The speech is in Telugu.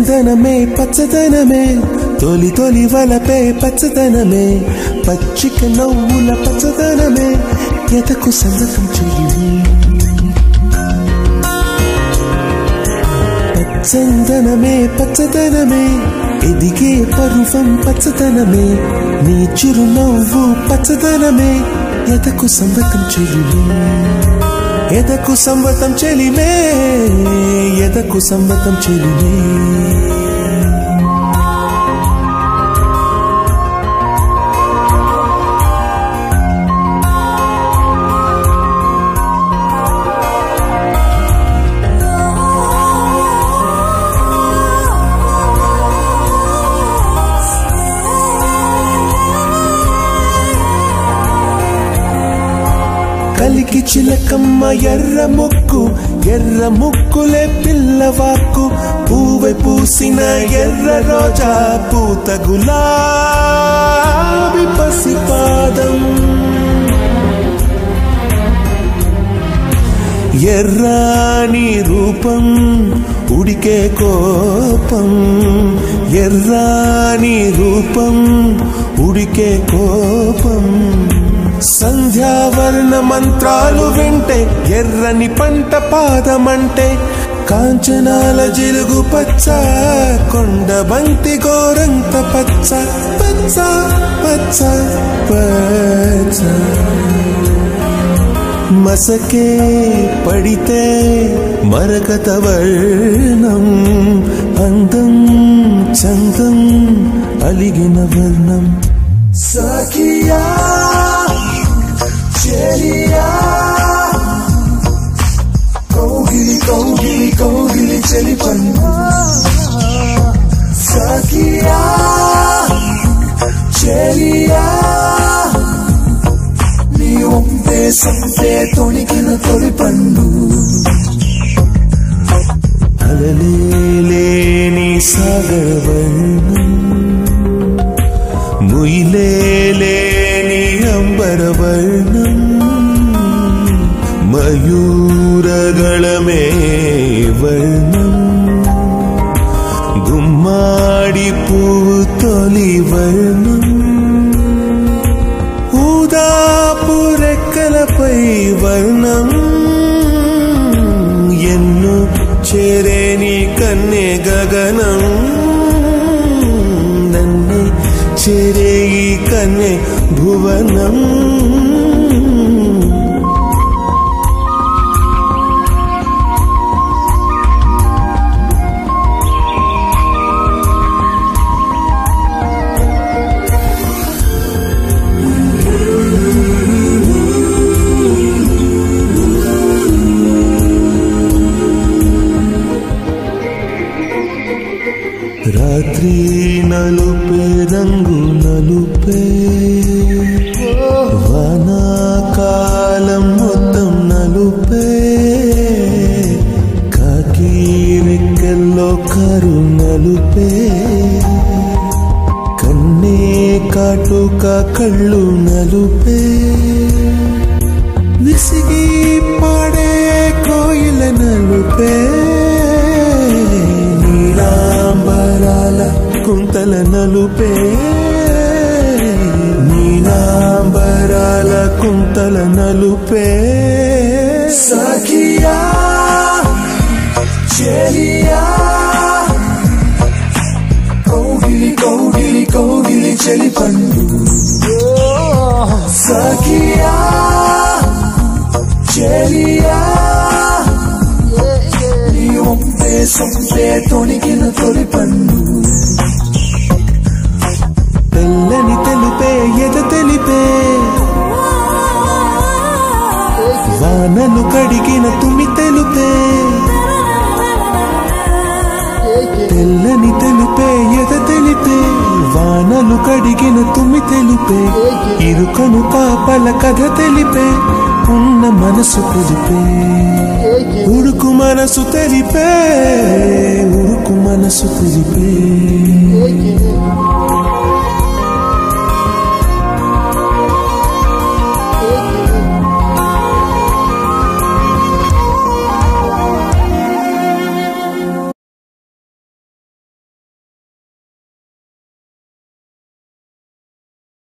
పచ్చదనమే పచ్చదనమే తొలి తొలి వలపే పచ్చదనమే పచ్చిక నవ్వుల పచ్చదనమే ఎతకు సంగతం చెయ్యి పచ్చందనమే పచ్చదనమే ఎదిగే పరువం పచ్చదనమే నీ చిరునవ్వు పచ్చదనమే ఎదకు సంవతం చెల్లిమే ఎదకు సంవతం చెలిమే ఎదకు సంవతం చెలిమే కలికి చిలకమ్మ ఎర్ర ముక్కు ఎర్ర ముక్కులే పిల్లవాకు పూవె పూసిన ఎర్ర రోజా పూత గులాబి పసిపాదం ఎర్రాని రూపం ఉడికే కోపం ఎర్రాని రూపం ఉడికే కోపం సంధ్యావర్ణ మంత్రాలు వింటే ఎర్రని పంట పాదమంటే కాంచనాల జిలుగు పచ్చ కొండ బంతి గోరంత పచ్చ పచ్చ పచ్చ పచ్చ మసకే పడితే మరకత వర్ణం అందం చందం అలిగిన వర్ణం సఖియా చెలియా కౌగిలి కౌగిలి కౌగిలి చెలి పన్ను సఖియా చెలియా నీ ఒంపే సంపే తొణికిన తొలి పండు అలలేని సాగరవర్ణం ముయిలేని అంబరవర్ణం మయూరగళమే వర్ణం గుమ్మాడి పువ్వు తొలి వర్ణం ఊదాపు రెక్కలపై వర్ణం ఎన్ను చేరేని కన్నె గగనం నన్ను చేరే ఈ కన్నె భువనం రాత్రి నలుపే రంగు నలుపే వానాకాలం మొత్తం నలుపే కాకి రెక్కల్లో కరు నలుపే కన్నే కాటుక కళ్ళు నలుపే విసిగి పాడే కోయిల నలుపే నీలాంబరాల కుంతల నలుపే నీలాంబరాల కుంతల నలుపే సఖియా చెలియా కౌగిలి కౌగిలి కౌగిలి చెలి పండు సఖియా చెలియా నీ ఒంపే సొంపే తొణికిన తొలి పండు తెల్లని తెలుపే ఎద తెలిపే వానలు కడిగిన తుమి తెలుపే తెల్లని తెలుపే ఎద తెలిపే వానలు కడిగిన తుమి తెలిపే ఇరుకను పాపల కథ తెలిపే ఉన్న మనసు తెలిపే ఉడుకు మనసు తెలిపే ఉడుకు మనసు తెలిపే